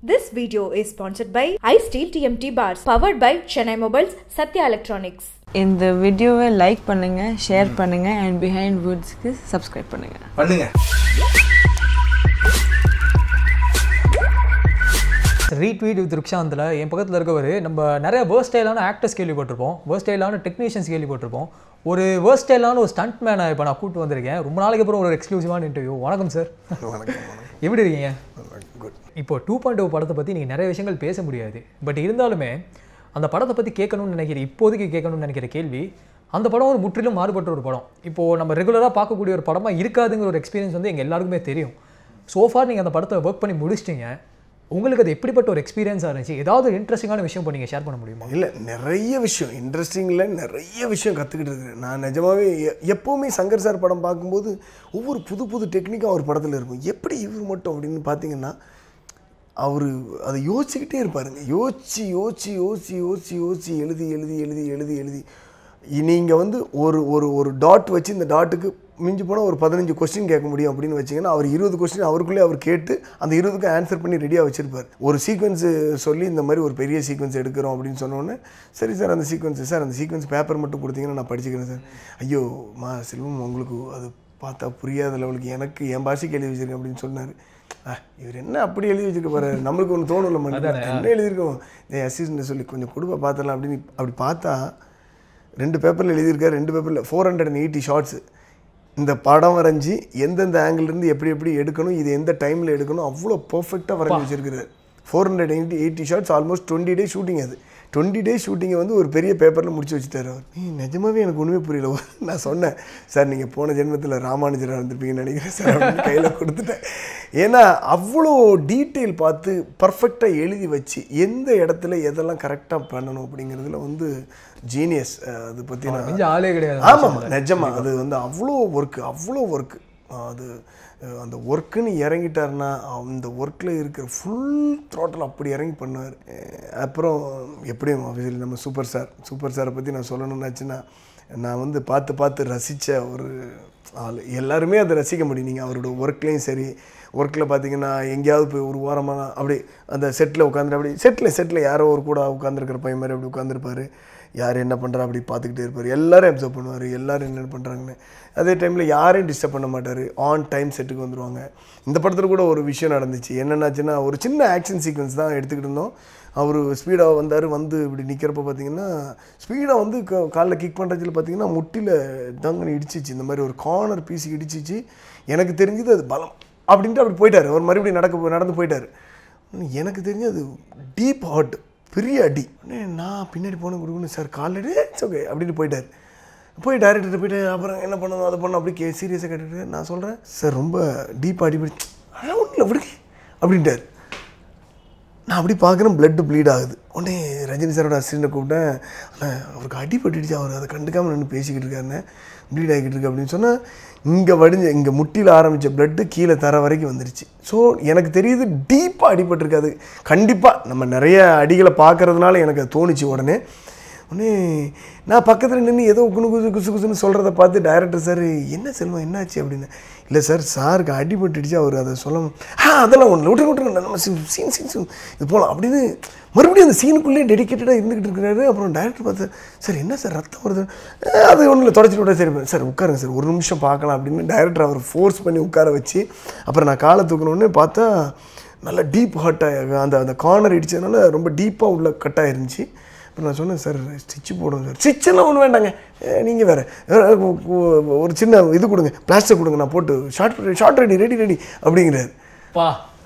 This video is sponsored by iSteel TMT Bars, powered by Chennai Mobiles, Satya Electronics. இந்த வீடியோவை like பண்ணுங்க share பண்ணுங்க and behind வுட்ஸ்க்கு subscribe பண்ணுங்க பண்ணுங்க retweet with ருக்ஷாந்தில் என் பக்கத்தில் இருக்கவர் நம்ம நிறைய வேர்ஸ்டைலான ஆக்டர்ஸ் கேள்விப்பட்டிருப்போம் வேர்ஸ்டைலான டெக்னீஷியன்ஸ் கேள்விப்பட்டிருப்போம் ஒரு வேர்ஸ்டைலான ஒரு ஸ்டண்ட் மேனை இப்போ நான் கூப்பிட்டு வந்திருக்கேன் ரொம்ப நாளைக்கு அப்புறம் ஒரு எக்ஸ்க்ளூசிவான இன்டர்வியூ வணக்கம் சார் வணக்கம் எப்படி இருக்கீங்க குட் இப்போ டூ பாயிண்ட் படத்தை பற்றி நீங்கள் நிறைய விஷயங்கள் பேச முடியாது பட் இருந்தாலுமே அந்த படத்தை பற்றி கேட்கணும்னு நினைக்கிற இப்போதைக்கு கேட்கணும்னு நினைக்கிற கேள்வி அந்த படம் ஒரு முற்றிலும் மாறுபட்ட ஒரு படம் இப்போது நம்ம ரெகுலராக பார்க்கக்கூடிய ஒரு படமாக இருக்காதுங்கிற ஒரு எக்ஸ்பீரியன்ஸ் வந்து எங்கள் எல்லாருக்குமே தெரியும் சோஃபார் நீங்கள் அந்த படத்தை ஒர்க் பண்ணி முடிச்சிட்டீங்க உங்களுக்கு அது எப்படிப்பட்ட ஒரு எக்ஸ்பீரியன்ஸாக இருந்துச்சு ஏதாவது ஒரு இன்ட்ரெஸ்டிங்கான விஷயம் இப்போ நீங்கள் ஷேர் பண்ண முடியுமா இல்லை நிறைய விஷயம் இன்ட்ரெஸ்டிங்கில் நிறைய விஷயம் கற்றுக்கிட்டு இருக்கிறேன் நான் நிஜமாவே எ- எப்போவுமே சங்கர் சார் படம் பார்க்கும்போது ஒவ்வொரு புது புது டெக்னிக்கும் அவர் படத்தில் இருக்கும் எப்படி இவர் மட்டும் அப்படின்னு பார்த்தீங்கன்னா அவர் அதை யோசிச்சுக்கிட்டே இருப்பாருங்க யோசிச்சு யோசிச்சு யோசிச்சு யோசிச்சு யோசிச்சு எழுதி எழுதி எழுதி எழுதி எழுதி நீங்கள் வந்து ஒரு ஒரு ஒரு டாட் வச்சு இந்த டாட்டுக்கு மிஞ்சி போனால் ஒரு பதினஞ்சு கொஸ்டின் கேட்க முடியும் அப்படின்னு வச்சிங்கன்னா அவர் இருபது கொஸ்டின் அவருக்குள்ளே அவர் கேட்டு அந்த இருபதுக்கும் ஆன்சர் பண்ணி ரெடியாக வச்சிருப்பார் ஒரு சீக்வன்ஸு சொல்லி இந்த மாதிரி ஒரு பெரிய சீக்வன்ஸ் எடுக்கிறோம் அப்படின்னு சொன்னோன்னே சரி சார் அந்த சீக்வன்ஸ் சார் அந்த சீக்வன்ஸ் பேப்பர் மட்டும் கொடுத்தீங்கன்னா நான் படிச்சுக்கிறேன் சார் ஐயோ மா செல்வம் உங்களுக்கு அது பார்த்தா புரியாத லெவலுக்கு எனக்கு என் பாஷைக்கு எழுதி வச்சிருக்கேன் அப்படின்னு சொன்னார் ஆ இவர் என்ன அப்படி எழுதி வச்சிருக்க பாரு நம்மளுக்கு ஒன்று தோணும்ல மனசுல. என்ன எழுதியிருக்கோம் ஏ அசிஸ்டன்ட் சொல்லி கொஞ்சம் கொடுப்பா பார்த்தலாம் அப்படின்னு அப்படி பார்த்தா ரெண்டு பேப்பரில் எழுதியிருக்காரு ரெண்டு பேப்பரில் four hundred and eighty shots இந்த படம் வரைஞ்சி எந்தெந்த angle இருந்து எப்படி எப்படி எடுக்கணும் இது எந்த டைமில் எடுக்கணும் அவ்வளோ பர்ஃபெக்டாக வரைஞ்சி வச்சிருக்கிறாரு four hundred eighty eighty shots almost twenty days shooting அது டுவெண்ட்டி டேஸ் ஷூட்டிங்கை வந்து ஒரு பெரிய பேப்பரில் முடிச்சு வச்சுட்டாரு அவர் நீ நிஜமாவே எனக்கு ஒன்றுமே புரியல நான் சொன்னேன் சார் நீங்கள் போன ஜென்மத்தில் ராமானுஜராக இருந்திருப்பீங்கன்னு நினைக்கிறேன் சார் அப்படின்னு கையில் கொடுத்துட்டேன் ஏன்னா அவ்வளோ டீட்டெயில் பார்த்து பர்ஃபெக்டாக எழுதி வச்சு எந்த இடத்துல எதெல்லாம் கரெக்டாக பண்ணணும் அப்படிங்கிறதுல வந்து ஜீனியஸ் அது பற்றி நான் மிஞ்ச ஆளே கிடையாது ஆமாம் நிஜமா அது வந்து அவ்வளோ ஒர்க்கு அவ்வளோ ஒர்க்கு அது அஹ், அந்த ஒர்க்குன்னு இறங்கிட்டாருன்னா அந்த ஒர்க்கில் இருக்கிற ஃபுல் த்ரோட்டில் அப்படி இறங்கி பண்ணுவார் அப்புறம் எப்படியும் ஆஃபீஸில் நம்ம சூப்பர் ஸ்டார் சூப்பர் ஸ்டாரை பற்றி நான் சொல்லணும்னாச்சுன்னா நான் வந்து பார்த்து பார்த்து ரசித்த ஒரு ஆள் எல்லாருமே அதை ரசிக்க முடியும் நீங்கள் அவரோட ஒர்க்லேயும் சரி ஒர்க்கில் பார்த்தீங்கன்னா எங்கேயாவது போய் ஒரு ஓரமாக அப்படி அந்த செட்டில் உட்காந்துட்டு அப்படி செட்டில் செட்டில் யாரோ ஒரு கூட உட்காந்துருக்கிற பையன் மாதிரி அப்படி உட்காந்துருப்பாரு யார் என்ன பண்ணுறா அப்படி பார்த்துக்கிட்டே இருப்பார் எல்லாரும் அப்சர்வ் பண்ணுவார் எல்லாரும் என்ன பண்ணுறாங்கன்னு அதே டைமில் யாரையும் டிஸ்டர்ப் பண்ண மாட்டார் ஆன் டைம் செட்டுக்கு வந்துருவாங்க இந்த படத்தில் கூட ஒரு விஷயம் நடந்துச்சு என்னென்னாச்சுன்னா ஒரு சின்ன ஆக்ஷன் சீக்வன்ஸ் தான் எடுத்துக்கிட்டு இருந்தோம் அவர் ஸ்பீடாக வந்தார் வந்து இப்படி நிற்கிறப்ப பார்த்தீங்கன்னா ஸ்பீடாக வந்து க- காலில் கிக் பண்ணுறதுல பார்த்தீங்கன்னா முட்டியில் தங்கன்னு இடிச்சிச்சு இந்த மாதிரி ஒரு கார்னர் பீஸ் இடிச்சிச்சு எனக்கு தெரிஞ்சது அது பலம் அப்படின்ட்டு அப்படி போயிட்டார் ஒரு மறுபடியும் நடக்க நடந்து போயிட்டார் எனக்கு தெரிஞ்சு அது டீப் ஹார்ட் பெரிய அடி உடனே நான் பின்னாடி போன கொடுக்கணும் சார் காலில் இட்ஸ் ஓகே அப்படின்னு போயிட்டார் போய் டேரக்டர்கிட்ட போயிட்டு அப்புறம் என்ன பண்ணணும் அதை பண்ணணும் அப்படி கே சீரியஸாக கேட்டுட்டு நான் சொல்கிறேன் சார் ரொம்ப டீப்பாக அடிப்படி அதெல்லாம் ஒன்றும் இல்லை விடுங்க அப்படின்ட்டார் நான் அப்படி பார்க்குறேன் பிளட்டு ப்ளீட் ஆகுது உடனே ரஜினி சாரோட அசிஸ்டண்ட்டை கூப்பிட்டேன் அண்ணா அவருக்கு அடிபட்டுடுச்சு அவர் அதை கண்டுக்காமல் நின்று பேசிக்கிட்டு இருக்காருண்ணே ப்ளீட் ஆகிக்கிட்டு இருக்கு அப்படின்னு சொன்னால் இங்கே வடிஞ்ச இங்கே முட்டியில் ஆரம்பித்த பிளட்டு கீழே தர வரைக்கும் வந்துருச்சு ஸோ எனக்கு தெரியுது டீப்பாக அடிபட்டிருக்கு அது கண்டிப்பாக நம்ம நிறைய அடிகளை பார்க்கறதுனால எனக்கு அது தோணுச்சு உடனே உடனே நான் பக்கத்தில் நின்று ஏதோ குனு குசு குசு குசுன்னு சொல்கிறத பார்த்து டைரக்டர் சார் என்ன செல்வம் என்னாச்சு அப்படின்னு இல்லை சார் சாருக்கு அடிபட்டுடுச்சு அவர் அதை சொல்ல ஆ அதெல்லாம் ஒன்று விட்டு விட்டுருங்க நம்ம சீன் சீன் சீன் சீன் இது போகலாம் அப்படின்னு மறுபடியும் அந்த சீனுக்குள்ளேயே டெடிக்கேட்டடாக இருந்துக்கிட்டு இருக்கிறாரு அப்புறம் டைரக்டர் பார்த்து சார் என்ன சார் ரத்தம் வருது "ஆ, அது ஒன்றும் இல்லை தொடச்சிட்டு விட சரி சார் உட்காருங்க சார் ஒரு நிமிஷம் பார்க்கலாம் அப்படின்னு டைரக்டர் அவர் ஃபோர்ஸ் பண்ணி உட்கார வச்சு அப்புறம் நான் காலை தூக்கணுன்னே பார்த்தா நல்லா டீப் ஹார்ட்டாக அந்த அந்த கார்னர் இடிச்சதுனால ரொம்ப டீப்பாக உள்ள கட்டாக இருந்துச்சு அப்புறம் நான் சொன்னேன் சார் ஸ்டிச்சு போடுங்க சார் ஸ்டிச்செல்லாம் ஒன்றும் வேண்டாங்க நீங்கள் வேறு ஒரு சின்ன இது கொடுங்க பிளாஸ்டிக் கொடுங்க நான் போட்டு shot shot ready ready ready அப்படிங்கிறாரு பா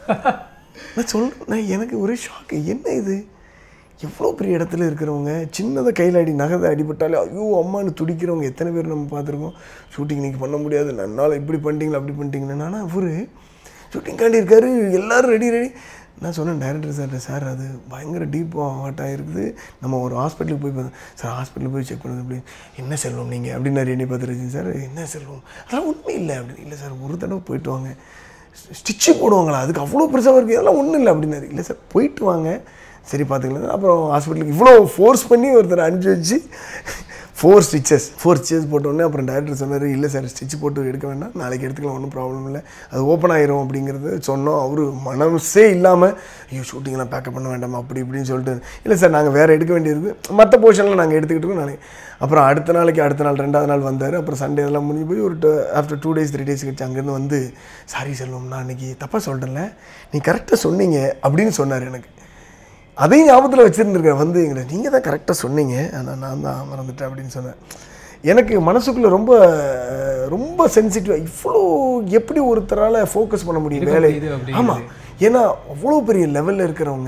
நான் சொல்கிறேன் நான் எனக்கு ஒரே ஷாக்கு என்ன இது எவ்வளோ பெரிய இடத்துல இருக்கிறவங்க சின்னதாக கையில் அடி நகதை அடிபட்டாலே ஐயோ அம்மான்னு துடிக்கிறவங்க எத்தனை பேர் நம்ம பார்த்துருக்கோம் ஷூட்டிங் இன்னைக்கு பண்ண முடியாது நன்னால இப்படி பண்ணிட்டீங்களா அப்படி பண்ணிட்டீங்களா ஆனால் அவரு ஷூட்டிங்காண்டி இருக்காரு எல்லாரும் ரெடி ரெடி நான் சொன்னேன் டைரக்டர் சார் சார் அது பயங்கர டீப்பாக ஹாட்டாக இருக்குது நம்ம ஒரு ஹாஸ்பிட்டலுக்கு போய் பார்த்தோம் சார் ஹாஸ்பிட்டலுக்கு போய் செக் பண்ணுது அப்படி என்ன செல்வம் நீங்கள் அப்படின்னாரு என்னை பார்த்துருச்சு சார் என்ன செல்வம் அதெல்லாம் உண்மை இல்லை அப்படின்னு இல்லை சார் ஒரு தடவை போயிட்டு வாங்க ஸ்டிச்சு போடுவாங்களா அதுக்கு அவ்வளோ பெருசாக இருக்குது அதெல்லாம் ஒன்றும் இல்லை அப்படின்னாரு இல்லை சார் போயிட்டு வாங்க சரி பார்த்துக்கலாம் அப்புறம் ஹாஸ்பிட்டலுக்கு இவ்வளோ ஃபோர்ஸ் பண்ணி ஒருத்தர் அனுப்பிச்சி வச்சு ஃபோர் ஸ்டிச்சஸ் ஃபோர் ஸ்டிச்சஸ் போட்டோடனே அப்புறம் டேரக்டர் சொன்னார் இல்லை சார் ஸ்டிச் போட்டு எடுக்க வேண்டாம் நாளைக்கு எடுத்துக்கலாம் ஒன்றும் ப்ராப்ளம் இல்லை அது ஓப்பன் ஆயிரும் அப்படிங்கிறது சொன்னோம் அவர் மனசே இல்லாமல் ஐயோ ஷூட்டிங்லாம் பேக்கப் பண்ண வேண்டாமா அப்படி இப்படின்னு சொல்லிட்டு இல்லை சார் நாங்கள் வேறு எடுக்க வேண்டியது மற்ற போர்ஷன்லாம் நாங்கள் எடுத்துக்கிட்டு இருக்கோம் நாளைக்கு அப்புறம் அடுத்த நாளைக்கு அடுத்த நாள் ரெண்டாவது நாள் வந்தார் அப்புறம் சண்டே எல்லாம் முடிஞ்சு போய் ஒரு after two days three days கழிச்சு அங்கேருந்து வந்து சாரி செல்வம் நான் அன்றைக்கி தப்பாக சொல்லிட்டேன்ல நீ கரெக்டாக சொன்னீங்க அப்படின்னு சொன்னார் எனக்கு அதையும் ஞாபகத்தில் வச்சுருந்துருக்கேன் வந்து எங்களை நீங்கள் தான் கரெக்டாக சொன்னீங்க ஆனால் நான் தான் மறந்துட்டேன் அப்படின்னு சொன்னேன் எனக்கு மனசுக்குள்ளே ரொம்ப ரொம்ப சென்சிட்டிவாக இவ்வளோ எப்படி ஒருத்தரால் ஃபோக்கஸ் பண்ண முடியும் இருக்க வேலை முடியுது அப்படிங்கிறது. ஆமாம் ஏன்னா அவ்வளோ பெரிய லெவலில் இருக்கிறவங்க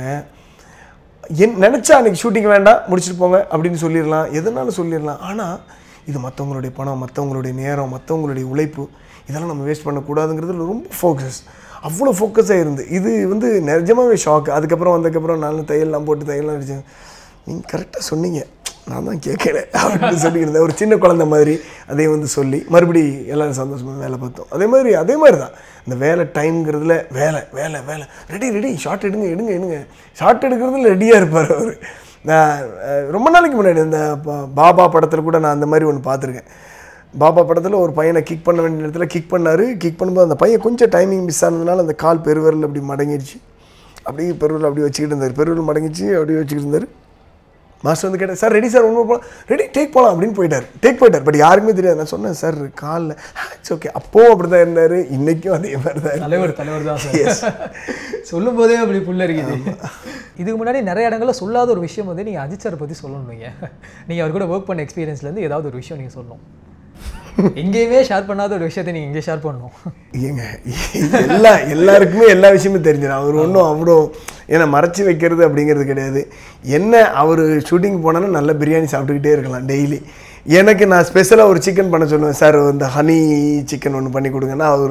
என் நினச்சா அன்றைக்கி ஷூட்டிங் வேண்டாம் முடிச்சுட்டு போங்க அப்படின்னு சொல்லிடலாம் எதனாலும் சொல்லிடலாம் ஆனால் இது மற்றவங்களுடைய பணம் மற்றவங்களுடைய நேரம் மற்றவங்களுடைய உழைப்பு இதெல்லாம் நம்ம வேஸ்ட் பண்ணக்கூடாதுங்கிறதுல ரொம்ப ஃபோக்கஸ் அவ்வளோ ஃபோக்கஸாக இருந்து இது வந்து நிஜமாவே ஷாக் அதுக்கப்புறம் வந்ததுக்கப்புறம் நான் தையல்லாம் போட்டு தையல்லாம் அடித்தேன் நீங்கள் கரெக்டாக சொன்னீங்க நான் தான் கேட்கல அப்படின்னு சொல்லியிருந்தேன் ஒரு சின்ன குழந்தை மாதிரி அதையும் வந்து சொல்லி மறுபடி எல்லாரும் சந்தோஷமாக வேலை பார்த்தோம் அதே மாதிரி அதே மாதிரி தான் இந்த வேலை டைம்ங்கிறதுல வேலை வேலை வேலை ரெடி ரெடி ஷார்ட் எடுங்க எடுங்க எடுங்க ஷார்ட் எடுக்கிறதுல ரெடியாக இருப்பார் அவர் நான் அஹ், ரொம்ப நாளைக்கு முன்னாடி இந்த பா- பாபா படத்தில் கூட நான் அந்த மாதிரி ஒன்று பார்த்துருக்கேன் பாபா படத்தில் ஒரு பையனை கிக் பண்ண வேண்டிய இடத்துல கிக் பண்ணார் கிக் பண்ணும்போது அந்த பையன் கொஞ்சம் டைமிங் மிஸ் ஆனதுனால அந்த கால் பெருவிரல் அப்படி மடங்கிடுச்சு அப்படியே பெருவிரல் அப்படியே வச்சுக்கிட்டு இருந்தார் பெருவிரல் மடங்கிச்சு அப்படியே வச்சுக்கிட்டு இருந்தார் மாஸ்டர் வந்து கேட்டார் சார் ரெடி சார் ஒன்று போகலாம் ரெடி டேக் போகலாம் அப்படின்னு போயிட்டார் டேக் போயிட்டார் பட் யாருக்குமே தெரியாது நான் சொன்னேன் சார் காலில் இட்ஸ் ஓகே அப்போவும் அப்படி தான் இருந்தார் இன்றைக்கும் அதே மாதிரி தான் இருந்தாரு. தலைவர் தலைவர் தான் Yes. சார் சொல்லும் போதே அப்படி புல்லரிக்குது இதுக்கு முன்னாடி நிறைய இடங்கள்ல சொல்லாத ஒரு விஷயம் வந்து நீங்கள் அஜித் சாரை பற்றி சொல்லணும் நீங்கள் நீங்கள் அவர் கூட ஒர்க் பண்ண எக்ஸ்பீரியன்ஸ்லேருந்து ஏதாவது ஒரு விஷயம் நீங்கள் சொல்லணும் எங்கேயுமே ஷேர் பண்ணாத ஒரு விஷயத்தை நீங்கள் இங்கே ஷேர் பண்ணணும் ஏங்க எல்லா எல்லாருக்குமே எல்லா விஷயமும் தெரிஞ்சிடும் அவர் ஒன்றும் அவ்வளோ ஏன்னா மறைச்சி வைக்கிறது அப்படிங்கிறது கிடையாது என்ன அவர் ஷூட்டிங் போனாலும் நல்ல பிரியாணி சாப்பிட்டுக்கிட்டே இருக்கலாம் டெய்லி எனக்கு நான் ஸ்பெஷலாக ஒரு சிக்கன் பண்ண சொல்லுவேன் சார் இந்த ஹனி சிக்கன் ஒன்று பண்ணி கொடுங்கன்னா அவர்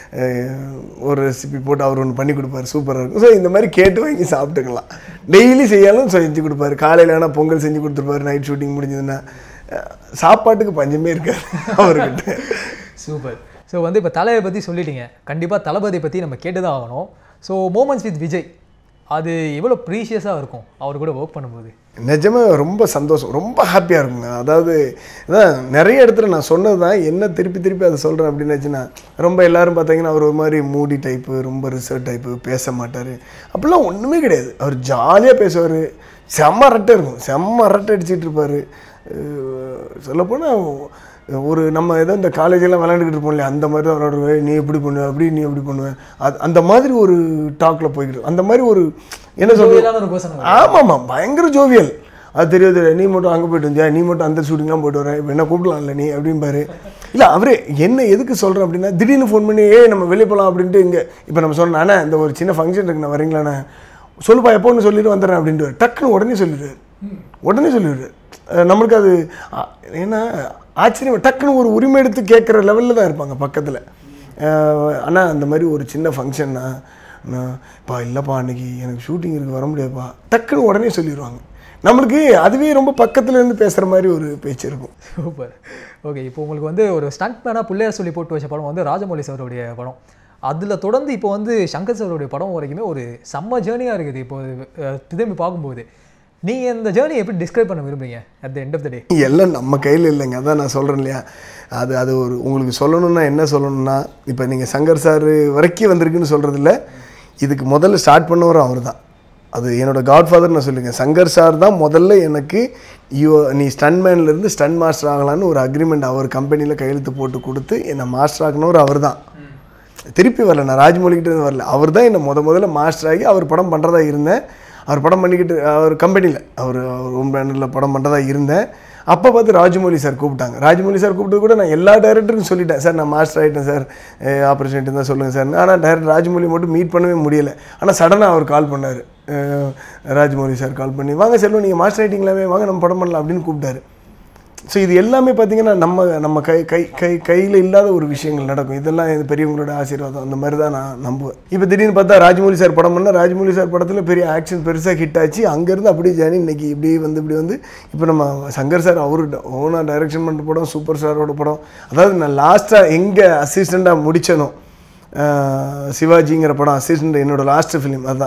ஒரு ரெசிபி போட்டு அவர் ஒன்று பண்ணி கொடுப்பாரு சூப்பராக இருக்கும் ஸோ இந்த மாதிரி கேட்டு வாங்கி சாப்பிட்டுக்கலாம் டெய்லி செய்யாலும் செஞ்சு கொடுப்பாரு காலையில் ஆனால் பொங்கல் செஞ்சு கொடுத்துருப்பாரு நைட் ஷூட்டிங் முடிஞ்சதுன்னா அஹ், சாப்பாட்டுக்கு பஞ்சமே இருக்காது அவர்கிட்ட சூப்பர் ஸோ வந்து இப்போ தலையை பற்றி சொல்லிட்டீங்க கண்டிப்பாக தளபதி பற்றி நம்ம கேட்டு தான் ஆகணும் ஸோ மூமெண்ட்ஸ் வித் விஜய் அது எவ்வளோ ப்ரீஷியஸாக இருக்கும் அவர் கூட ஒர்க் பண்ணும்போது நிஜமே ரொம்ப சந்தோஷம் ரொம்ப ஹாப்பியாக இருக்குங்க அதாவது அதான் நிறைய இடத்துல நான் சொன்னது தான் என்ன திருப்பி திருப்பி அதை சொல்கிறேன் அப்படின்னாச்சுன்னா ரொம்ப எல்லாரும் பார்த்தீங்கன்னா அவர் ஒரு மாதிரி மூடி டைப்பு ரொம்ப ரிசர்வ் டைப்பு பேச மாட்டார் அப்படிலாம் ஒன்றுமே கிடையாது அவர் ஜாலியாக பேசுவார் செம்ம அரட்டை இருக்கும் செம்ம அரட்டை அடிச்சிட்டு இருப்பார் சொல்லப்போனால் ஒரு நம்ம ஏதோ இந்த காலேஜெல்லாம் விளையாண்டுக்கிட்டு இருப்போம் இல்லையா அந்த மாதிரி தான் விளையாடுவேன் நீ எப்படி பண்ணுவ அப்படி நீ எப்படி பண்ணுவேன் அது அந்த மாதிரி ஒரு டாக்கில் போய்கிட்டு அந்த மாதிரி ஒரு என்ன சொல்றது ஜோவியலான ஒரு பர்சன் ஆமாம்மா பயங்கர ஜோவியல் அது தெரியாது தெரியாது நீ மட்டும் அங்கே போயிட்டு வந்தியா நீ மட்டும் அந்த ஷூட்டிங்லாம் போயிட்டு வர இப்போ என்ன கூப்பிடலாம்ல நீ அப்படிம்பாரு இல்லை அவரே என்ன எதுக்கு சொல்கிறேன் அப்படின்னா திடீர்னு ஃபோன் பண்ணி ஏய் நம்ம வெளியே போகலாம் அப்படின்ட்டு இங்கே இப்போ நம்ம சொன்னோம் அண்ணா இந்த ஒரு சின்ன ஃபங்க்ஷன் இருக்கு நான் வரீங்களாண்ணே சொல்லுப்பா எப்போன்னு சொல்லிட்டு வந்துடுறேன் அப்படின்ட்டு டக்குன்னு உடனே சொல்லிடுவார் உடனே சொல்லிடுவார் அஹ் நம்மளுக்கு அது அ, ஏன்னா ஆச்சரியம் டக்குன்னு ஒரு உரிமை எடுத்து கேட்குற லெவலில் தான் இருப்பாங்க பக்கத்தில் அண்ணா அந்த மாதிரி ஒரு சின்ன ஃபங்க்ஷன்னா நான் பா இல்லைப்பா அன்னைக்கு எனக்கு ஷூட்டிங் இருக்கு வர முடியாதுப்பா டக்குன்னு உடனே சொல்லிடுவாங்க நம்மளுக்கு அதுவே ரொம்ப பக்கத்துல இருந்து பேசுகிற மாதிரி ஒரு பேச்சு இருக்கும் சூப்பர் ஓகே இப்போ உங்களுக்கு வந்து ஒரு ஸ்டண்ட் மேனாக பிள்ளையார் சொல்லி போட்டு வச்ச படம் வந்து ராஜமௌலி சாருடைய படம் அதில் தொடர்ந்து இப்போ வந்து சங்கர் சாருடைய படம் வரைக்குமே ஒரு செம்ம ஜேர்னியாக இருக்குது இப்போ அஹ், திரும்பி பார்க்கும்போது நீங்கள் இந்த ஜேர்னி எப்படி டிஸ்கிரைப் பண்ண விரும்புறீங்க at the end of the day எல்லாம் நம்ம கையில் இல்லைங்க அதான் நான் சொல்கிறேன் இல்லையா அது அது ஒரு உங்களுக்கு சொல்லணும்னா என்ன சொல்லணும்னா இப்போ நீங்கள் சங்கர் சார் வரைக்கும் வந்திருக்குன்னு சொல்கிறதில்ல இதுக்கு முதல்ல ஸ்டார்ட் பண்ணவரும் அவர் தான் அது என்னோட காட்ஃபாதர் நான் சொல்லுங்க சங்கர் சார் தான் முதல்ல எனக்கு யூ நீ ஸ்டன்மேன்லேருந்து ஸ்டன் மாஸ்டர் ஆகலான்னு ஒரு அக்ரிமெண்ட் அவர் கம்பெனியில் கையெழுத்து போட்டு கொடுத்து என்னை மாஸ்டர் ஆகினவர் அவர் தான் திருப்பி வரல நான் ராஜமௌலிகிட்ட இருந்து வரல அவர் தான் என்னை முத முதல்ல மாஸ்டர் ஆகி அவர் படம் பண்ணுறதா இருந்தேன் அவர் படம் பண்ணிக்கிட்டு அவர் கம்பெனியில் அவர் அவர் ஓம் பேனரில் படம் பண்ணுறதா இருந்தேன் அப்போ பார்த்து ராஜமௌலி சார் கூப்பிட்டாங்க ராஜமௌலி சார் கூப்பிட்டு கூட நான் எல்லா டேரக்டருக்கும் சொல்லிட்டேன் சார் நான் மாஸ்டர் ஆகிட்டேன் சார் ஆப்பர்ச்சுனிட்டி தான் சொல்லுங்கள் சார் ஆனால் டேரக்டர் ராஜமௌலி மட்டும் மீட் பண்ணவே முடியலை ஆனால் சடனாக அவர் கால் பண்ணார் ராஜமௌலி சார் கால் பண்ணி வாங்க செல்வம் நீங்கள் மாஸ்டர் ஆகிட்டீங்களாவே வாங்க நம்ம படம் பண்ணலாம் அப்படின்னு கூப்பிட்டாரு ஸோ இது எல்லாமே பார்த்தீங்கன்னா நம்ம நம்ம கை கை கை கையில் இல்லாத ஒரு விஷயங்கள் நடக்கும் இதெல்லாம் இது பெரியவங்களோட ஆசீர்வாதம் அந்த மாதிரி தான் நான் நம்புவேன் இப்போ திடீர்னு பார்த்தா ராஜமௌலி சார் படம் பண்ணால் ராஜமௌலி சார் படத்தில் பெரிய ஆக்ஷன் பெருசாக ஹிட் ஆச்சு அங்கேருந்து அப்படியே ஜானி இன்னைக்கு இப்படி வந்து இப்படி வந்து இப்போ நம்ம சங்கர் சார் அவரு ஓனாக டைரக்ஷன் பண்ணுற படம் சூப்பர் ஸ்டாரோட படம் அதாவது நான் லாஸ்ட்டாக எங்கே அசிஸ்டண்ட்டாக முடிச்சனோ அஹ் சிவாஜிங்கிற படம் அசிஸ்டண்ட் என்னோட லாஸ்ட் ஃபிலிம் அதுதான்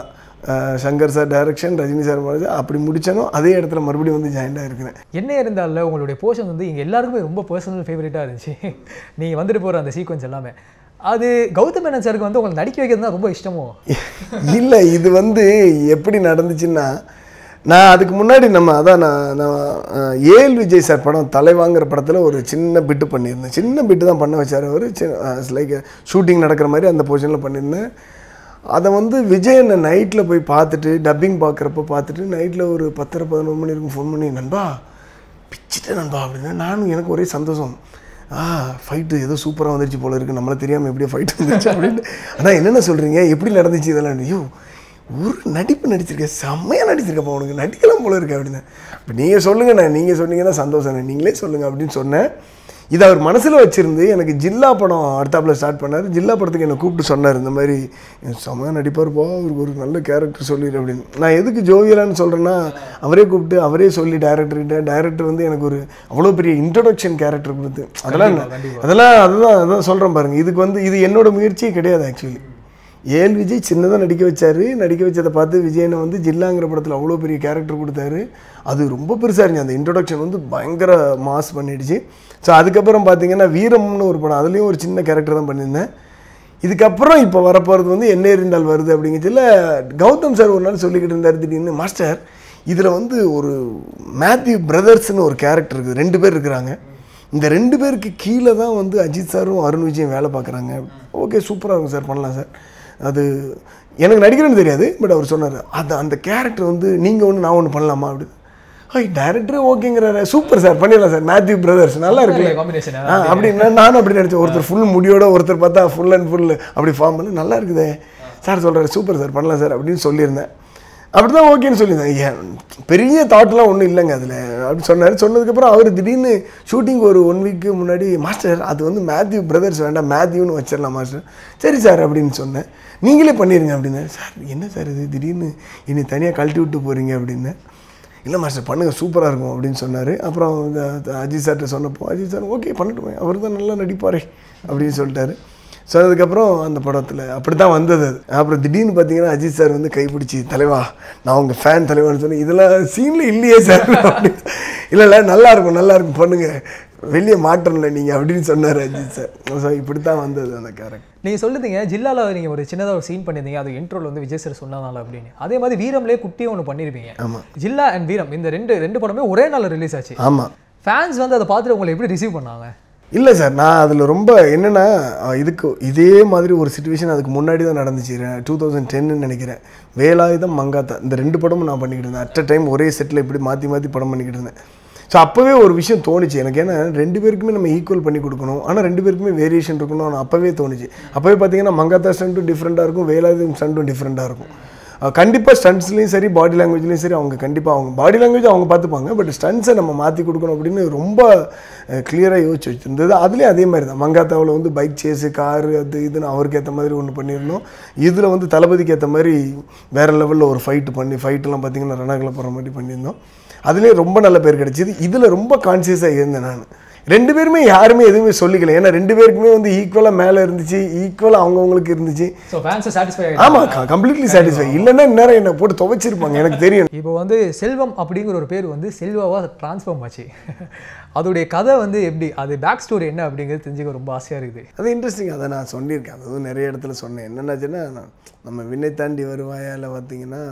அஹ் Shankar sir direction Rajini sir பண்ணது அப்படி முடிச்சனோ அதே இடத்துல மறுபடியும் வந்து ஜாயின் ஆகிருக்கிறேன் என்ன இருந்தாலும் உங்களுடைய போர்ஷன் வந்து இங்கே எல்லாருக்குமே ரொம்ப பர்சனல் ஃபேவரட்டாக இருந்துச்சு நீங்கள் வந்துட்டு போகிற அந்த சீக்வன்ஸ் எல்லாமே அது கௌதம் மேனன் சாருக்கு வந்து உங்களை நடிக்க வைக்கிறது தான் ரொம்ப இஷ்டமோ இல்லை இது வந்து எப்படி நடந்துச்சுன்னா நான் அதுக்கு முன்னாடி நம்ம அதான் நான் நான் அஹ், ஏஎல் விஜய் சார் படம் தலைவாங்கிற படத்தில் ஒரு சின்ன பிட்டு பண்ணியிருந்தேன் சின்ன பிட்டு தான் பண்ண வச்சார் அவர் லைக் ஷூட்டிங் நடக்கிற மாதிரி அந்த பொசிஷனில் பண்ணியிருந்தேன் அதை வந்து விஜய் என்ன நைட்டில் போய் பார்த்துட்டு டப்பிங் பார்க்குறப்ப பார்த்துட்டு நைட்டில் ஒரு பத்தரை பதினொரு மணி இருக்கும் ஃபோன் பண்ணி நண்பா பிச்சிட்டேன் நண்பா அப்படின்னா நானும் எனக்கு ஒரே சந்தோஷம் ஆ ஃபைட்டு ஏதோ சூப்பராக வந்துருச்சு போல இருக்குது நம்மள தெரியாமல் எப்படியோ ஃபைட் வந்துருச்சு அப்படின்னு ஆனால் என்னென்ன சொல்கிறீங்க எப்படி நடந்துச்சு இதெல்லாம் ஐயோ ஒரு நடிப்பு நடிச்சிருக்கேன் செம்மையாக நடிச்சிருக்கப்பா உனக்கு நடிக்கலாம் போல இருக்கு அப்படின்னு இப்போ நீங்கள் சொல்லுங்கண்ணே நீங்கள் சொன்னீங்கன்னா சந்தோஷம் நீங்களே சொல்லுங்கள் அப்படின்னு சொன்னேன் இது அவர் மனசில் வச்சுருந்து எனக்கு ஜில்லா படம் அடுத்தாப்புல ஸ்டார்ட் பண்ணார் ஜில்லா படத்துக்கு என்னை கூப்பிட்டு சொன்னார் இந்த மாதிரி செம்மையாக நடிப்பார்ப்பா அவருக்கு ஒரு நல்ல கேரக்டர் சொல்லிடு அப்படின்னு நான் எதுக்கு ஜோவியலான்னு சொல்கிறேன்னா அவரே கூப்பிட்டு அவரே சொல்லி டேரக்டர்கிட்ட டேரக்டர் வந்து எனக்கு ஒரு அவ்வளோ பெரிய இன்ட்ரடக்ஷன் கேரக்டர் கொடுத்து அதெல்லாம் அதெல்லாம் அதுதான் அதான் சொல்கிறேன் பாருங்க இதுக்கு வந்து இது என்னோட முயற்சியே கிடையாது ஆக்சுவலி ஏஎல் விஜய் சின்னதாக நடிக்க வச்சாரு நடிக்க வச்சதை பார்த்து விஜயனை வந்து ஜில்லாங்கிற படத்தில் அவ்வளோ பெரிய கேரக்டர் கொடுத்தாரு அது ரொம்ப பெருசாக இருந்துச்சு அந்த இன்ட்ரொடக்ஷன் வந்து பயங்கர மாஸ் பண்ணிடுச்சு ஸோ அதுக்கப்புறம் பார்த்தீங்கன்னா வீரம்னு ஒரு படம் அதுலேயும் ஒரு சின்ன கேரக்டர் தான் பண்ணியிருந்தேன் இதுக்கப்புறம் இப்போ வரப்போகிறது வந்து என்ன இருந்தால் வருது அப்படிங்கிறதுல கௌதம் சார் ஒரு நாள் சொல்லிக்கிட்டு இருந்தார் திடீர்னு மாஸ்டர் இதில் வந்து ஒரு மேத்யூ பிரதர்ஸ்னு ஒரு கேரக்டர் இருக்குது ரெண்டு பேர் இருக்கிறாங்க இந்த ரெண்டு பேருக்கு கீழே தான் வந்து அஜித் சாரும் அருண் விஜயும் வேலை பார்க்குறாங்க ஓகே சூப்பராக இருக்கும் சார் பண்ணலாம் சார் அது எனக்கு நடிக்கிறேன்னு தெரியாது பட் அவர் சொன்னார் அது அந்த கேரக்டர் வந்து நீங்கள் ஒன்று நான் ஒன்று பண்ணலாமா அப்படின்னு ஐய் டேரக்டரே ஓகேங்கிறாரு சூப்பர் சார் பண்ணிடலாம் சார் மேத்யூ பிரதர்ஸ் நல்லா இருக்குல்ல காம்பினேஷன் ஆ அப்படின்னா நானும் அப்படி நினச்சேன் ஒருத்தர் ஃபுல் முடியோட ஒருத்தர் பார்த்தா ஃபுல் அண்ட் ஃபுல் அப்படி ஃபார்ம் பண்ணி நல்லா இருக்குதே சார் சொல்கிறாரு சூப்பர் சார் பண்ணலாம் சார் அப்படின்னு சொல்லியிருந்தேன் அப்படி தான் ஓகேன்னு சொல்லியிருந்தேன் ஏன் பெரிய தாட்லாம் ஒன்றும் இல்லைங்க அதில் அப்படி சொன்னார் சொன்னதுக்கப்புறம் அவர் திடீர்னு ஷூட்டிங் ஒரு ஒன் வீக்கு முன்னாடி மாஸ்டர் அது வந்து மேத்யூ பிரதர்ஸ் வேண்டாம் மேத்யூன்னு வச்சிடலாம் மாஸ்டர் சரி சார் அப்படின்னு சொன்னேன் நீங்களே பண்ணிடுங்க அப்படின்னு சார் என்ன சார் இது திடீர்னு என்னை தனியாக கழட்டி விட்டு போகிறீங்க அப்படின்னு இல்லை மாஸ்டர் பண்ணுங்கள் சூப்பராக இருக்கும் அப்படின்னு சொன்னார் அப்புறம் இந்த த- அஜித் சார்கிட்ட சொன்னப்போ அஜித் சார் ஓகே பண்ணட்டுமே அவர் தான் நல்லா நடிப்பாரே அப்படின்னு சொல்லிட்டாரு சொன்னதுக்கப்புறம் அந்த படத்தில் அப்படி தான் வந்தது அது அப்புறம் திடீர்னு பார்த்தீங்கன்னா அஜித் சார் வந்து கைப்பிடிச்சி தலைவா நான் உங்கள் ஃபேன் தலைவான்னு சொல்லி இதெல்லாம் சீனில் இல்லையே சார் அப்படின்னு இல்லை இல்லை நல்லா இருக்கும் நல்லா இருக்கும் பண்ணுங்க வெளியே மாற்றம்ல நீங்கள் அப்படின்னு சொன்னார் அஜித் சார் ஸோ இப்படி தான் வந்தது அந்த கேரக்டர் நீங்கள் சொல்லுதீங்க ஜில்லால நீங்கள் ஒரு சின்னதாக ஒரு சீன் பண்ணியிருந்தீங்க அது இன்ட்ரோல் வந்து விஜய் சார் சொன்னதால அப்படின்னு அதே மாதிரி வீரம்லேயே குட்டியும் ஒன்று பண்ணியிருப்பீங்க ஆமாம் ஜில்லா அண்ட் வீரம் இந்த ரெண்டு ரெண்டு படமே ஒரே நாள் ரிலீஸ் ஆச்சு ஆமாம் ஃபேன்ஸ் வந்து அதை பார்த்துட்டு உங்களை எப்படி ரிசீவ் பண்ணாங்க இல்லை சார் நான் அதில் ரொம்ப என்னென்னா இதுக்கு இதே மாதிரி ஒரு சுச்சுவேஷன் அதுக்கு முன்னாடி தான் நடந்துச்சு டூ தௌசண்ட் டென்னு நினைக்கிறேன் வேலாயுதம் மங்காத்தா இந்த ரெண்டு படமும் நான் பண்ணிக்கிட்டு இருந்தேன் அட் அ டைம் ஒரே செட்டில் இப்படி மாற்றி மாற்றி படம் பண்ணிக்கிட்டு இருந்தேன் ஸோ அப்போவே ஒரு விஷயம் தோணுச்சு எனக்கு ஏன்னா ரெண்டு பேருக்குமே நம்ம ஈக்குவல் பண்ணி கொடுக்கணும் ஆனால் ரெண்டு பேருக்குமே வேரியேஷன் இருக்கணும் ஆனால் அப்போவே தோணுச்சு அப்போவே பார்த்தீங்கன்னா மங்காத்தா ஸ்டண்ட்டும் டிஃப்ரெண்ட்டாக இருக்கும் வேலாயுதம் ஸ்டண்ட்டும் டிஃப்ரெண்ட்டாக இருக்கும் கண்டிப்பாக ஸ்டண்ட்ஸ்லையும் சரி பாடி லாங்குவேஜ்லையும் சரி அவங்க கண்டிப்பாக அவங்க பாடி லாங்குவேஜ் அவங்க பார்த்துப்பாங்க பட் ஸ்டண்ட்ஸை நம்ம மாற்றி கொடுக்கணும் அப்படின்னு ரொம்ப கிளியராக யோசிச்சு வச்சுருந்தது அதுலேயும் அதே மாதிரி தான் மங்காத்தாவில் வந்து பைக் சேஸு காரு அது இதுன்னு அவருக்கு ஏற்ற மாதிரி ஒன்று பண்ணியிருந்தோம் இதில் வந்து தளபதிக்கு ஏற்ற மாதிரி வேறு லெவலில் ஒரு ஃபைட்டு பண்ணி ஃபைட்டெல்லாம் பார்த்தீங்கன்னா ரணங்களை போகிற மாதிரி பண்ணியிருந்தோம் அதுலேயும் ரொம்ப நல்ல பேர் கிடைச்சிது இதில் ரொம்ப கான்சியஸாக இருந்தேன் நான் ரெண்டு பேருமே யாருமே எதுவுமே சொல்லிக்கல ஏன்னா ரெண்டு பேருக்குமே வந்து ஈக்குவலாக மேலே இருந்துச்சு ஈக்குவலாக அவங்கவுங்களுக்கு இருந்துச்சு ஸோ ஃபேன்ஸை சாட்டிஸ்ஃபை ஆமாம் கம்ப்ளீட்லி சாட்டிஸ்ஃபை இல்லைன்னா இந்நேரம் என்னை போட்டு துவைச்சிருப்பாங்க எனக்கு தெரியும் இப்போ வந்து செல்வம் அப்படிங்கிற ஒரு பேர் வந்து செல்வாவாக ட்ரான்ஸ்ஃபார்ம் ஆச்சு அதோடைய கதை வந்து எப்படி அது பேக் ஸ்டோரி என்ன அப்படிங்கிறது தெரிஞ்சுக்க ரொம்ப ஆசையாக இருக்குது அது இன்ட்ரெஸ்டிங் அதை நான் சொல்லியிருக்கேன் அதுவும் நிறைய இடத்துல சொன்னேன் என்னென்னாச்சுன்னா நான் நம்ம விண்ணை தாண்டி வருவாயால் பார்த்தீங்கன்னா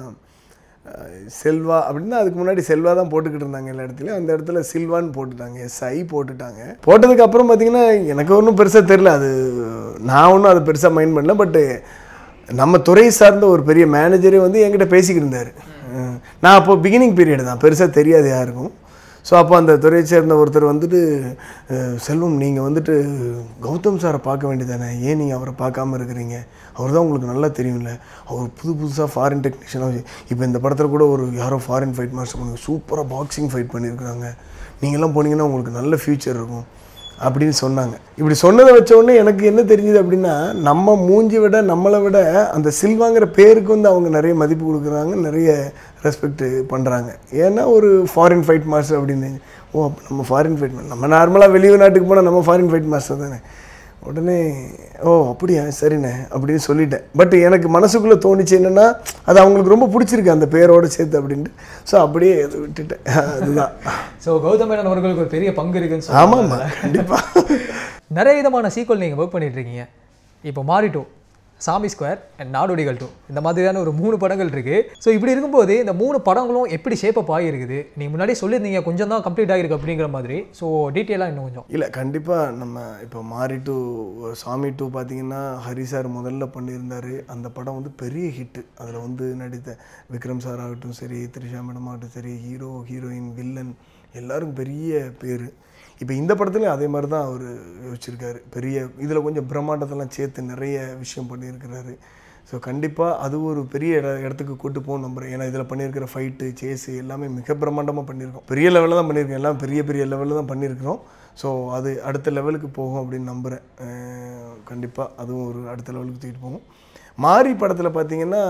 அஹ், செல்வா அப்படின்னா அதுக்கு முன்னாடி செல்வா தான் போட்டுக்கிட்டு இருந்தாங்க எல்லா இடத்துலையும் அந்த இடத்துல சில்வான்னு போட்டுட்டாங்க எஸ்ஐ போட்டுட்டாங்க போட்டதுக்கு அப்புறம் பார்த்தீங்கன்னா எனக்கு ஒன்றும் பெருசாக தெரில அது நான் ஒன்றும் அதை பெருசாக மைண்ட் பண்ணல பட்டு நம்ம துறை சார்ந்த ஒரு பெரிய மேனேஜரே வந்து என்கிட்ட பேசிக்கிட்டு இருந்தார் அஹ், நான் அப்போ பிகினிங் பீரியட் தான் பெருசாக தெரியாது யாருக்கும் ஸோ அப்போ அந்த துறையை சேர்ந்த ஒருத்தர் வந்துட்டு அஹ், செல்வம் நீங்கள் வந்துட்டு கௌதம் சாரை பார்க்க வேண்டியதானே ஏன் நீங்கள் அவரை பார்க்காம இருக்கிறீங்க அவர் தான் உங்களுக்கு நல்லா தெரியும்ல அவர் புது புதுசாக ஃபாரின் டெக்னீஷியனாக இப்போ இந்த படத்தில் கூட ஒரு யாரோ ஃபாரின் ஃபைட் மாஸ்டர் பண்ணுங்க சூப்பராக பாக்ஸிங் ஃபைட் பண்ணியிருக்கிறாங்க நீங்கள்லாம் போனீங்கன்னா உங்களுக்கு நல்ல ஃப்யூச்சர் இருக்கும் அப்படின்னு சொன்னாங்க இப்படி சொன்னதை வச்ச உடனே எனக்கு என்ன தெரிஞ்சுது அப்படின்னா நம்ம மூஞ்சி விட நம்மளை விட அந்த சில்வாங்கிற பேருக்கு வந்து அவங்க நிறைய மதிப்பு கொடுக்குறாங்க நிறைய ரெஸ்பெக்ட் பண்ணுறாங்க ஏன்னா ஒரு ஃபாரின் ஃபைட் மாஸ்டர் அப்படின்னு ஓ அப்போ நம்ம ஃபாரின் ஃபைட் நம்ம நார்மலாக வெளியூர் நாட்டுக்கு போனால் நம்ம ஃபாரின் ஃபைட் மாஸ்டர் தானே உடனே ஓ அப்படியா சரிண்ணே அப்படின்னு சொல்லிட்டேன் பட் எனக்கு மனசுக்குள்ளே தோணுச்சு என்னென்னா அது அவங்களுக்கு ரொம்ப பிடிச்சிருக்கு அந்த பேரோட சேர்த்து அப்படின்ட்டு ஸோ அப்படியே அதை விட்டுட்டேன் அதுதான் ஸோ கௌதம் மேனன் அவர்களுக்கு ஒரு பெரிய பங்கு இருக்குன்னு ஆமாம் சொல்லுவாங்க ஆமாம் கண்டிப்பாக நிறைய விதமான சீக்வல் நீங்கள் ஒர்க் பண்ணிட்டு இருக்கீங்க இப்போ மாறி டூ சாமி ஸ்கொயர் அண்ட் நாடோடிகள் டூ இந்த மாதிரியான ஒரு மூணு படங்கள் இருக்கு ஸோ இப்படி இருக்கும்போது இந்த மூணு படங்களும் எப்படி ஷேப்பப் ஆகிருக்குது நீங்கள் முன்னாடியே சொல்லியிருந்தீங்க கொஞ்சம் தான் கம்ப்ளீட் ஆகிருக்கு அப்படிங்கிற மாதிரி ஸோ டீட்டெயிலாக இன்னும் கொஞ்சம் இல்லை கண்டிப்பாக நம்ம இப்போ மாறி டூ சாமி டூ பார்த்தீங்கன்னா ஹரி சார் முதல்ல பண்ணியிருந்தார் அந்த படம் வந்து பெரிய ஹிட்டு அதில் வந்து நடித்த விக்ரம் சார் ஆகட்டும் சரி த்ரிஷா மேடம் ஆகட்டும் சரி ஹீரோ ஹீரோயின் வில்லன் எல்லாரும் பெரிய பேர் இப்போ இந்த படத்துலையும் அதே மாதிரி தான் அவர் யோசிச்சிருக்காரு பெரிய இதில் கொஞ்சம் பிரம்மாண்டத்தெல்லாம் சேர்த்து நிறைய விஷயம் பண்ணியிருக்கிறாரு ஸோ கண்டிப்பாக அது ஒரு பெரிய இட இடத்துக்கு கூட்டு போகணும் நம்புறேன் ஏன்னா இதில் பண்ணியிருக்கிற ஃபைட்டு சேஸு எல்லாமே மிக பிரம்மாண்டமாக பண்ணியிருக்கோம் பெரிய லெவலில் தான் பண்ணியிருக்கோம் எல்லாம் பெரிய பெரிய லெவலில் தான் பண்ணியிருக்கிறோம் ஸோ அது அடுத்த லெவலுக்கு போகும் அப்படின்னு நம்புகிறேன் கண்டிப்பாக அதுவும் ஒரு அடுத்த லெவலுக்கு தூக்கிட்டு போகும் மாரி படத்தில் பார்த்தீங்கன்னா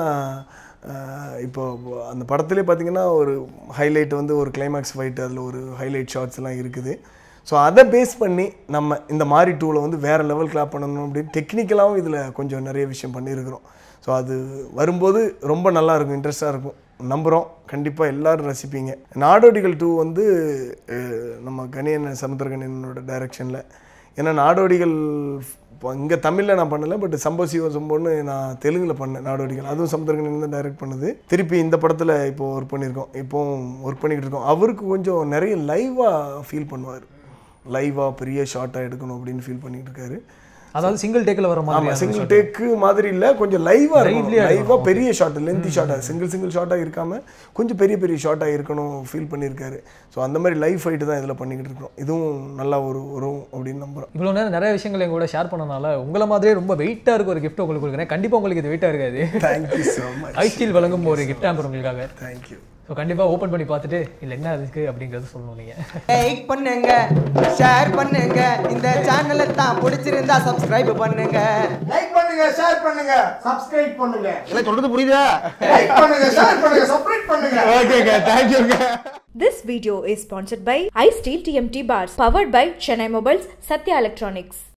அஹ், இப்போ அந்த படத்துலேயே பார்த்தீங்கன்னா ஒரு ஹைலைட் வந்து ஒரு கிளைமேக்ஸ் ஃபைட் அதில் ஒரு ஹைலைட் ஷார்ட்ஸ் எல்லாம் இருக்குது ஸோ அதை பேஸ் பண்ணி நம்ம இந்த மாரி டூவில் வந்து வேறு லெவல் கிளாப் பண்ணணும் அப்படின்னு டெக்னிக்கலாகவும் இதில் கொஞ்சம் நிறைய விஷயம் பண்ணியிருக்கிறோம் ஸோ அது வரும்போது ரொம்ப நல்லா இருக்கும் இன்ட்ரெஸ்டாக இருக்கும் நம்புகிறோம் கண்டிப்பாக எல்லாரும் ரசிப்பீங்க நாடோடிகள் டூ வந்து அஹ், நம்ம கணியன் சமுத்திரகணியனோட டைரக்ஷனில் ஏன்னா நாடோடிகள் இங்கே தமிழில் நான் பண்ணலை பட் சம்பவ சிவ சம்பவம்னு நான் தெலுங்கில் பண்ணேன் நாடோடிகள் அதுவும் சமுத்திரகணியன் தான் டைரக்ட் பண்ணுது திருப்பி இந்த படத்தில் இப்போ ஒர்க் பண்ணியிருக்கோம் இப்போவும் ஒர்க் பண்ணிக்கிட்டு இருக்கோம் அவருக்கு கொஞ்சம் நிறைய லைவாக ஃபீல் பண்ணுவார் லைவாக பெரிய ஷார்ட்டாக எடுக்கணும் அப்படின்னு ஃபீல் பண்ணிட்டு இருக்காரு அதாவது சிங்கிள் டேக்கில் வர ஆமா மாதிரி சிங்கிள் டேக்கு மாதிரி இல்ல கொஞ்சம் லைவா இருக்கணும் Lively-ஆ லைவா பெரிய ஷாட் லென்த்தி ஷாட்டா சிங்கிள் சிங்கிள் ஷாட்டா இருக்காம கொஞ்சம் பெரிய பெரிய ஷாட்டா இருக்கணும் ஃபீல் பண்ணியிருக்காரு ஸோ அந்த மாதிரி லைவ் ஃபைட்டு தான் இதில் பண்ணிக்கிட்டு இருக்கோம் இதுவும் நல்லா ஒரு வரும் அப்படின்னு நம்புறோம் இவ்வளோ நேரம் நிறைய விஷயங்கள் எங்க கூட ஷேர் பண்ணனால உங்களை மாதிரியே ரொம்ப வெயிட்டாக இருக்க ஒரு கிஃப்ட் உங்களுக்கு கொடுக்குறேன் கண்டிப்பாக உங்களுக்கு இது வெயிட்டாக இருக்காது தேங்க்யூ ஸோ மச் ஐஸ்டீல் வழங்கும் ஒரு கிஃப்ட் ஆம்பர் உங்களுக்காக தேங்க்யூ ஸோ கண்டிப்பாக ஓப்பன் பண்ணி பார்த்துட்டு இல்லை என்ன அதுக்கு அப்படிங்கிறது சொல்லணும் நீங்கள் லைக் பண்ணுங்க ஷேர் பண்ணுங்க இந்த சேனலை தான் பிடிச்சிருந்தா சப்ஸ்கிரைப் பண்ணுங்க லைக் பண்ணுங்க ஷேர் பண்ணுங்க சப்ஸ்கிரைப் பண்ணுங்க எல்லாம் சொல்றது புரியுதா லைக் பண்ணுங்க ஷேர் பண்ணுங்க சப்ஸ்கிரைப் பண்ணுங்க ஓகேங்க தேங்க்யூங்க This video is sponsored by iSteel TMT Bars, powered by Chennai Mobiles, Satya Electronics.